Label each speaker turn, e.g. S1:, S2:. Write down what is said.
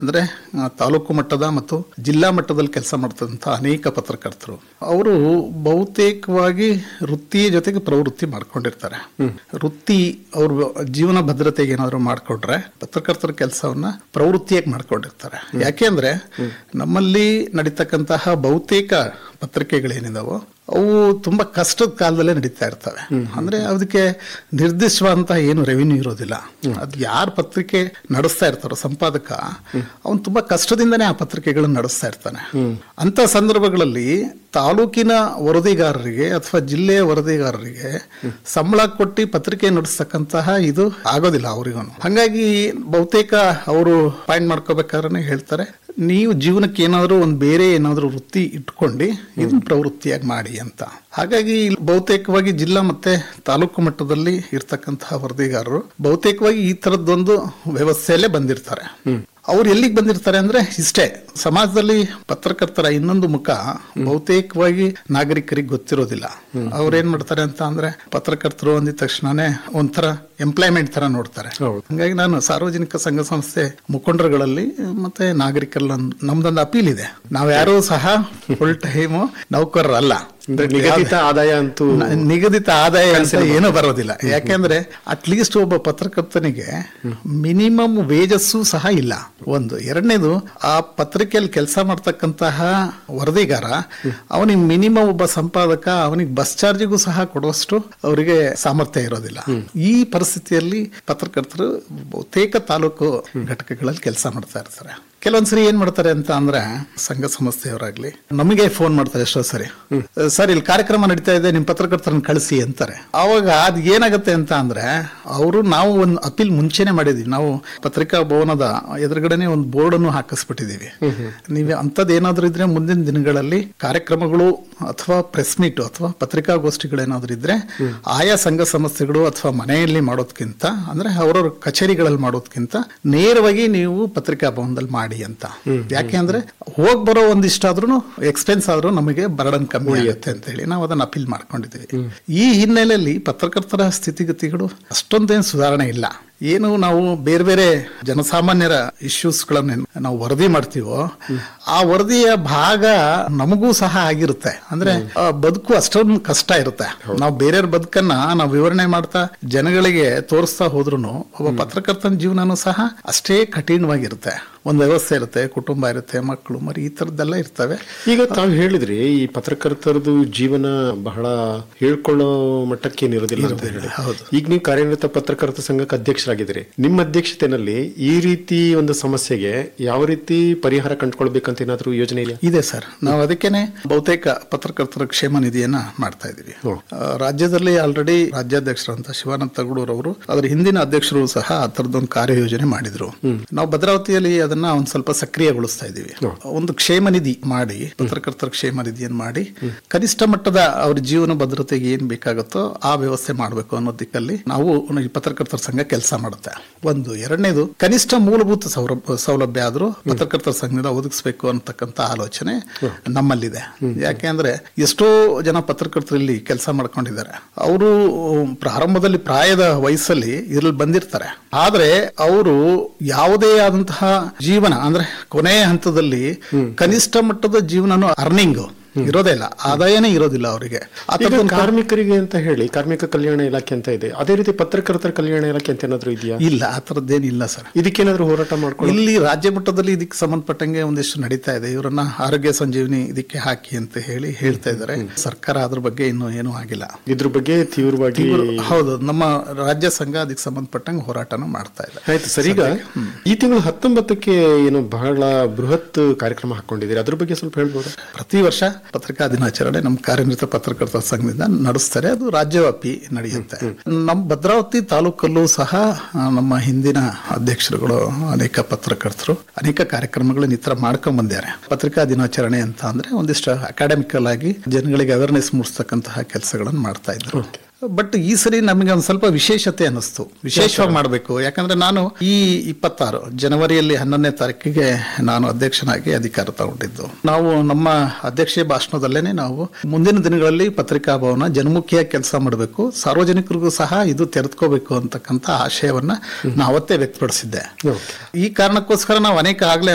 S1: ಅಂದ್ರೆ ಆ, ತಾಲೂಕು ಮಟ್ಟದ ಮತ್ತು ಜಿಲ್ಲಾ ಮಟ್ಟದಲ್ಲಿ ಕೆಲಸ ಮಾಡ್ತಂತ ಅನೇಕ ಪತ್ರಕರ್ತರು ಅವರು ಬಹುತೇಕವಾಗಿ ವೃತ್ತಿಯ ಜೊತೆಗೆ ಪ್ರವೃತ್ತಿ ಮಾಡ್ಕೊಂಡಿರ್ತಾರೆ ವೃತ್ತಿ ಅವ್ರ ಜೀವನ ಭದ್ರತೆಗೆ ಏನಾದ್ರು ಮಾಡ್ಕೊಂಡ್ರೆ ಪತ್ರಕರ್ತರ ಕೆಲಸವನ್ನ ಪ್ರವೃತ್ತಿಯಾಗಿ ಮಾಡ್ಕೊಂಡಿರ್ತಾರೆ ಯಾಕೆಂದ್ರೆ ನಮ್ಮಲ್ಲಿ ನಡೀತಕ್ಕಂತಹ ಬಹುತೇಕ ಪತ್ರಿಕೆಗಳೇನಿದಾವೋ ಅವು ತುಂಬಾ ಕಷ್ಟದ ಕಾಲದಲ್ಲೇ ನಡೀತಾ ಇರ್ತವೆ ಅಂದ್ರೆ ಅದಕ್ಕೆ ನಿರ್ದಿಷ್ಟವಾದಂತಹ ಏನು ರೆವಿನ್ಯೂ ಇರೋದಿಲ್ಲ ಅದು ಯಾರು ಪತ್ರಿಕೆ ನಡೆಸ್ತಾ ಇರ್ತಾರೋ ಸಂಪಾದಕ ಅವನು ತುಂಬಾ ಕಷ್ಟದಿಂದನೇ ಆ ಪತ್ರಿಕೆಗಳನ್ನ ನಡೆಸ್ತಾ ಇರ್ತಾನೆ ಅಂತ ಸಂದರ್ಭಗಳಲ್ಲಿ ತಾಲೂಕಿನ ವರದಿಗಾರರಿಗೆ ಅಥವಾ ಜಿಲ್ಲೆಯ ವರದಿಗಾರರಿಗೆ ಸಂಬಳ ಕೊಟ್ಟು ಪತ್ರಿಕೆ ನಡೆಸ್ತಕ್ಕಂತಹ ಇದು ಆಗೋದಿಲ್ಲ ಅವರಿಗೂ ಹಾಗಾಗಿ ಬಹುತೇಕ ಅವರು ಪಾಯಿಂಟ್ ಮಾಡ್ಕೋಬೇಕಾದ್ರೆ ಹೇಳ್ತಾರೆ ನೀವು ಜೀವನಕ್ಕೆ ಏನಾದರೂ ಒಂದು ಬೇರೆ ಏನಾದರೂ ವೃತ್ತಿ ಇಟ್ಕೊಂಡು ಇದನ್ನ ಪ್ರವೃತ್ತಿಯಾಗಿ ಮಾಡಿ ಅಂತ ಹಾಗಾಗಿ ಇಲ್ಲಿ ಬಹುತೇಕವಾಗಿ ಜಿಲ್ಲಾ ಮತ್ತೆ ತಾಲೂಕು ಮಟ್ಟದಲ್ಲಿ ಇರ್ತಕ್ಕಂತಹ ವರದಿಗಾರರು ಬಹುತೇಕವಾಗಿ ಈ ತರದ್ದೊಂದು ವ್ಯವಸ್ಥೆಯಲ್ಲೇ ಬಂದಿರ್ತಾರೆ ಅವ್ರು ಎಲ್ಲಿಗೆ ಬಂದಿರ್ತಾರೆ ಅಂದ್ರೆ ಇಷ್ಟೇ ಸಮಾಜದಲ್ಲಿ ಪತ್ರಕರ್ತರ ಇನ್ನೊಂದು ಮುಖ ಬಹುತೇಕವಾಗಿ ನಾಗರಿಕರಿಗೆ ಗೊತ್ತಿರೋದಿಲ್ಲ ಅವ್ರೇನ್ ಮಾಡ್ತಾರೆ ಅಂತ ಅಂದ್ರೆ ಪತ್ರಕರ್ತರು ಅಂದಿದ ತಕ್ಷಣನೇ ಒಂಥರ ಎಂಪ್ಲಾಯ್ಮೆಂಟ್ ತರ ನೋಡ್ತಾರೆ
S2: ಹೌದು.
S1: ಹಂಗಾಗಿ ನಾನು ಸಾರ್ವಜನಿಕ ಸಂಘ ಸಂಸ್ಥೆ ಮುಖಂಡರುಗಳಲ್ಲಿ ಮತ್ತೆ ನಾಗರಿಕರಲ್ಲಿ ಒಂದ್- ನಮ್ದೊಂದು ಅಪೀಲ್ ಇದೆ ನಾವ್ಯಾರೂ ಸಹ ಫುಲ್ ಟೈಮ್ ನೌಕರರಲ್ಲ
S2: ಅಂದ್ರೆ ನಿಗದಿತ ಆದಾಯ ಅಂತೂ
S1: ನ- ನಿಗದಿತ ಆದಾಯ ಅಂತ ಏನೂ ಬರೋದಿಲ್ಲ ಯಾಕೆಂದ್ರೆ ಅಟ್ಲೀಸ್ಟ್ ಒಬ್ಬ ಪತ್ರಕರ್ತನಿಗೆ ಮಿನಿಮಮ್ ವೇಜಸ್ಸು ಸಹ ಇಲ್ಲ ಒಂದು ಎರಡನೇದು ಆ ಪತ್ರಿಕೆಯಲ್ಲಿ ಕೆಲಸ ಮಾಡ್ತಕ್ಕಂತಹ ವರದಿಗಾರ ಅವನಿಗೆ ಮಿನಿಮಮ್ ಒಬ್ಬ ಸಂಪಾದಕ ಅವನಿಗೆ ಬಸ್ ಚಾರ್ಜಿಗೂ ಸಹ ಕೊಡುವಷ್ಟು ಅವರಿಗೆ ಸಾಮರ್ಥ್ಯ ಇರೋದಿಲ್ಲ ಈ ಪರಿಸ್ಥಿತಿಯಲ್ಲಿ ಪತ್ರಕರ್ತರು ಬಹುತೇಕ ತಾಲೂಕು ಘಟಕಗಳಲ್ಲಿ ಕೆಲಸ ಮಾಡ್ತಾ ಇರ್ತಾರೆ ಕೆಲವೊಂದ್ಸರಿ ಏನ್ ಮಾಡ್ತಾರೆ ಅಂತ ಅಂದ್ರೆ ಸಂಘ ಸಂಸ್ಥೆಯವರಾಗ್ಲಿ ನಮಗೆ ಫೋನ್ ಮಾಡ್ತಾರೆ ಎಷ್ಟೋ ಸರಿ ಸರ್ ಇಲ್ಲಿ ಕಾರ್ಯಕ್ರಮ ನಡೀತಾ ಇದೆ ನಿಮ್ ಪತ್ರಕರ್ತರನ್ನ ಕಳಿಸಿ ಅಂತಾರೆ ಅವಾಗ ಅದ್ ಏನಾಗುತ್ತೆ ಅಂತ ಅಂದ್ರೆ ಅವರು ನಾವು ಒಂದು ಅಪೀಲ್ ಮುಂಚೆನೆ ಮಾಡಿದೀವಿ ನಾವು ಪತ್ರಿಕಾ ಭವನದ ಎದುರುಗಡೆನೆ ಒಂದು ಬೋರ್ಡ್ ಅನ್ನು ಹಾಕಿಸ್ಬಿಟ್ಟಿದೀವಿ ನೀವು ಅಂತದ್ ಏನಾದ್ರೂ ಇದ್ರೆ ಮುಂದಿನ ದಿನಗಳಲ್ಲಿ ಕಾರ್ಯಕ್ರಮಗಳು ಅಥವಾ ಪ್ರೆಸ್ ಮೀಟ್ ಅಥವಾ ಪತ್ರಿಕಾಗೋಷ್ಠಿಗಳೇನಾದ್ರೂ ಇದ್ರೆ ಆಯಾ ಸಂಘ ಸಂಸ್ಥೆಗಳು ಅಥವಾ ಮನೆಯಲ್ಲಿ ಮಾಡೋದ್ಕಿಂತ ಅಂದ್ರೆ ಅವರವ್ರ ಕಚೇರಿಗಳಲ್ಲಿ ಮಾಡೋದ್ಕಿಂತ ನೇರವಾಗಿ ನೀವು ಪತ್ರಿಕಾ ಭವನದಲ್ಲಿ ಮಾಡಿ ಅಂತ ಯಾಕೆ ಅಂದ್ರೆ ಹೋಗ್ ಬರೋ ಒಂದಿಷ್ಟಾದ್ರೂ ಎಕ್ಸ್ಪೆನ್ಸ್ ಆದ್ರೂ ನಮಗೆ ಬರ್ಡನ್ ಕಮ್ಮಿ ಆಗುತ್ತೆ ಅಂತ ಹೇಳಿ ನಾವು ಅದನ್ನ ಅಪೀಲ್ ಮಾಡ್ಕೊಂಡಿದ್ದೀವಿ ಈ ಹಿನ್ನೆಲೆಯಲ್ಲಿ ಪತ್ರಕರ್ತರ ಸ್ಥಿತಿಗತಿಗಳು ಅಷ್ಟೊಂದೇನು ಸುಧಾರಣೆ ಇಲ್ಲ ಏನು ನಾವು ಬೇರೆ ಬೇರೆ ಜನಸಾಮಾನ್ಯರ ಇಶ್ಯೂಸ್ಗಳನ್ನ ನಾವು ವರದಿ ಮಾಡ್ತೀವೋ ಆ ವರದಿಯ ಭಾಗ ನಮಗೂ ಸಹ ಆಗಿರುತ್ತೆ ಅಂದ್ರೆ ಆ ಬದುಕು ಅಷ್ಟೊಂದು ಕಷ್ಟ ಇರುತ್ತೆ ನಾವು ಬೇರೆಯವ್ರ ಬದುಕನ್ನ ನಾವು ವಿವರಣೆ ಮಾಡ್ತಾ ಜನಗಳಿಗೆ ತೋರಿಸ್ತಾ ಹೋದ್ರು ಒಬ್ಬ ಪತ್ರಕರ್ತನ ಜೀವನನೂ ಸಹ ಅಷ್ಟೇ ಕಠಿಣವಾಗಿರುತ್ತೆ ಒಂದು ವ್ಯವಸ್ಥೆ ಇರುತ್ತೆ ಕುಟುಂಬ ಇರುತ್ತೆ ಮಕ್ಕಳು ಮರಿ ಈ ತರದ್ದೆಲ್ಲ ಇರ್ತವೆ
S2: ಈಗ ತಾವು ಹೇಳಿದ್ರಿ ಈ ಪತ್ರಕರ್ತರದು ಜೀವನ ಬಹಳ ಹೇಳ್ಕೊಳ್ಳೋ ಮಟ್ಟಕ್ಕೆ ಏನಿರೋದಿಲ್ಲ ಅಂತ ಹೇಳಿ
S1: ಹೌದು.
S2: ಈಗ ನೀವು ಕಾರ್ಯನಿರತ ಪತ್ರಕರ್ತ ಸಂಘಕ್ಕೆ ಅಧ್ಯಕ್ಷರಾಗಿದ್ದೀರಿ ನಿಮ್ಮ ಅಧ್ಯಕ್ಷತೆನಲ್ಲಿ ಈ ರೀತಿ ಒಂದು ಸಮಸ್ಯೆಗೆ ಯಾವ ರೀತಿ ಪರಿಹಾರ ಕಂಡುಕೊಳ್ಬೇಕಂತ ಏನಾದ್ರೂ ಯೋಜನೆ ಇದೆಯಾ
S1: ಇದೆ ಸರ್ ನಾವು ಅದಕ್ಕೇನೆ ಬಹುತೇಕ ಪತ್ರಕರ್ತರ ಕ್ಷೇಮ ನಿಧಿಯನ್ನ ಮಾಡ್ತಾ ಇದೀವಿ
S2: ಹ್ಮ್.
S1: ಆ, ರಾಜ್ಯದಲ್ಲಿ ಆಲ್ರೆಡಿ ರಾಜ್ಯಾಧ್ಯಕ್ಷರಂತ ಶಿವಾನಂದ ತಗಡೂರವರು ಅದರ ಹಿಂದಿನ ಅಧ್ಯಕ್ಷರು ಸಹ ಆ ಥರದ್ದೊಂದು ಕಾರ್ಯಯೋಜನೆ ಮಾಡಿದ್ರು ನಾವು ಭದ್ರಾವತಿಯಲ್ಲಿ ಅದನ್ನ ಒಂದ್ ಸ್ವಲ್ಪ ಸಕ್ರಿಯಗೊಳಿಸ್ತಾ ಇದೀವಿ
S2: ಹ್ಮ್.
S1: ಒಂದು ಕ್ಷೇಮ ನಿಧಿ ಮಾಡಿ ಪತ್ರಕರ್ತರ ಕ್ಷೇಮ ನಿಧಿಯನ್ನು ಮಾಡಿ ಕನಿಷ್ಠ ಮಟ್ಟದ ಅವ್ರ ಜೀವನ ಭದ್ರತೆಗೆ ಏನ್ ಬೇಕಾಗುತ್ತೋ ಆ ವ್ಯವಸ್ಥೆ ಮಾಡಬೇಕು ಅನ್ನೋ ದಿಕ್ಕಲ್ಲಿ ನಾವು ಈ ಪತ್ರಕರ್ತರ ಸಂಘ ಕೆಲಸ ಮಾಡುತ್ತೆ ಒಂದು ಎರಡನೇದು ಕನಿಷ್ಠ ಮೂಲಭೂತ ಸೌಲಭ್ಯ ಸೌಲಭ್ಯ ಆದ್ರೂ ಪತ್ರಕರ್ತರ ಸಂಘದಿಂದ ಒದಗಿಸಬೇಕು ಅಂತಕ್ಕಂಥ ಆಲೋಚನೆ ನಮ್ಮಲ್ಲಿದೆ ಯಾಕೆ ಅಂದ್ರೆ ಎಷ್ಟೋ ಜನ ಪತ್ರಕರ್ತರು ಇಲ್ಲಿ ಕೆಲಸ ಮಾಡ್ಕೊಂಡಿದ್ದಾರೆ ಅವರು ಪ್ರಾರಂಭದಲ್ಲಿ ಪ್ರಾಯದ ವಯಸ್ಸಲ್ಲಿ ಇದ್ರಲ್ಲಿ ಬಂದಿರ್ತಾರೆ ಆದ್ರೆ ಅವರು ಯಾವುದೇ ಆದಂತಹ ಜೀವನ ಅಂದ್ರೆ ಕೊನೆಯ ಹಂತದಲ್ಲಿ ಕನಿಷ್ಠ ಮಟ್ಟದ ಜೀವನನು ಅರ್ನಿಂಗ್ ಇರೋದೇ ಇಲ್ಲ ಆದಾಯನೇ ಇರೋದಿಲ್ಲ ಅವರಿಗೆ ಆ
S2: ಈಗ
S1: ಥರದ್ದೊಂದು
S2: ಕಾರ್ಮಿಕರಿಗೆ ಅಂತ ಹೇಳಿ ಕಾರ್ಮಿಕ ಕಲ್ಯಾಣ ಇಲಾಖೆ ಅಂತ ಇದೆ ಅದೇ ರೀತಿ ಪತ್ರಕರ್ತರ ಕಲ್ಯಾಣ ಇಲಾಖೆ ಅಂತ ಏನಾದ್ರೂ ಇದೆಯಾ
S1: ಇಲ್ಲ ಆ ಥರದ್ದೇನಿಲ್ಲ ಸರ್
S2: ಇದಕ್ಕೇನಾದ್ರೂ ಹೋರಾಟ ಮಾಡ್ಕೊಂಡು
S1: ಇಲ್ಲಿ ರಾಜ್ಯ ಮಟ್ಟದಲ್ಲಿ ಇದಕ್ಕೆ ಸಂಬಂಧಪಟ್ಟಂಗೆ ಒಂದಿಷ್ಟು ನಡೀತಾ ಇದೆ ಇವರನ್ನ ಆರೋಗ್ಯ ಸಂಜೀವನಿ ಇದಕ್ಕೆ ಹಾಕಿ ಅಂತ ಹೇಳಿ ಹೇಳ್ತಾ ಇದ್ದಾರೆ ಸರ್ಕಾರ ಅದ್ರ ಬಗ್ಗೆ ಇನ್ನೂ ಏನೂ ಆಗಿಲ್ಲ
S2: ಇದ್ರ ಬಗ್ಗೆ ತೀವ್ರವಾಗಿ
S1: ಇವರು ಹೌದು ನಮ್ಮ ರಾಜ್ಯ ಸಂಘ ಅದಕ್ಕೆ ಸಂಬಂಧಪಟ್ಟಂಗೆ ಹೋರಾಟನ ಮಾಡ್ತಾ ಇದೆ
S2: ಆಯ್ತು ಸರ್ ಈಗ ಈ ತಿಂಗಳು ಹತ್ತೊಂಬತ್ತಕ್ಕೆ ಏನು ಬಹಳ ಬೃಹತ್ ಕಾರ್ಯಕ್ರಮ ಹಾಕೊಂಡಿದ್ದೀರಿ ಅದ್ರ ಬಗ್ಗೆ ಸ್ವಲ್ಪ ಹೇಳ್ಬೋದಾ
S1: ಪ್ರತಿ ವರ್ಷ ಪತ್ರಿಕಾ ದಿನಾಚರಣೆ ನಮ್ಮ ಕಾರ್ಯನಿರತ ಪತ್ರಕರ್ತರ ಸಂಘದಿಂದ ನಡೆಸ್ತಾರೆ ಅದು ರಾಜ್ಯವ್ಯಾಪಿ ನಡೆಯುತ್ತೆ ನಮ್ಮ ಭದ್ರಾವತಿ ತಾಲೂಕಲ್ಲೂ ಸಹ ಆ, ನಮ್ಮ ಹಿಂದಿನ ಅಧ್ಯಕ್ಷರುಗಳು ಅನೇಕ ಪತ್ರಕರ್ತರು ಅನೇಕ ಕಾರ್ಯಕ್ರಮಗಳನ್ನ ಈ ತರ ಮಾಡ್ಕೊಂಡ್ ಬಂದಿದ್ದಾರೆ ಪತ್ರಿಕಾ ದಿನಾಚರಣೆ ಅಂತ ಅಂದ್ರೆ ಒಂದಿಷ್ಟು ಅಕಾಡೆಮಿಕಲ್ ಆಗಿ ಜನಗಳಿಗೆ ಅವೇರ್ನೆಸ್ ಮೂಡಿಸ್ತಕ್ಕಂತಹ ಕೆಲಸಗಳನ್ನು ಮಾಡ್ತಾ ಇದ್ರು ಬಟ್ ಈ ಸರಿ ನಮಗೆ ಒಂದು ಸ್ವಲ್ಪ ವಿಶೇಷತೆ ಅನ್ನಿಸ್ತು ವಿಶೇಷವಾಗಿ ಮಾಡಬೇಕು ಯಾಕಂದ್ರೆ ನಾನು ಈ ಇಪ್ಪತ್ತಾರು ಜನವರಿಯಲ್ಲಿ ಹನ್ನೊಂದನೇ ತಾರೀಕಿಗೆ ನಾನು ಅಧ್ಯಕ್ಷನಾಗಿ ಅಧಿಕಾರ ತಗೊಂಡಿದ್ದು ನಾವು ನಮ್ಮ ಅಧ್ಯಕ್ಷೀಯ ಭಾಷಣದಲ್ಲೇನೆ ನಾವು ಮುಂದಿನ ದಿನಗಳಲ್ಲಿ ಪತ್ರಿಕಾ ಭವನ ಜನಮುಖಿಯಾಗಿ ಕೆಲಸ ಮಾಡಬೇಕು ಸಾರ್ವಜನಿಕರಿಗೂ ಸಹ ಇದು ತೆರೆದುಕೋಬೇಕು ಅಂತಕ್ಕಂಥ ಆಶಯವನ್ನ ನಾವು ಅವತ್ತೇ ವ್ಯಕ್ತಪಡಿಸಿದ್ದೆ ಈ ಕಾರಣಕ್ಕೋಸ್ಕರ ನಾವು ಅನೇಕ ಆಗ್ಲೇ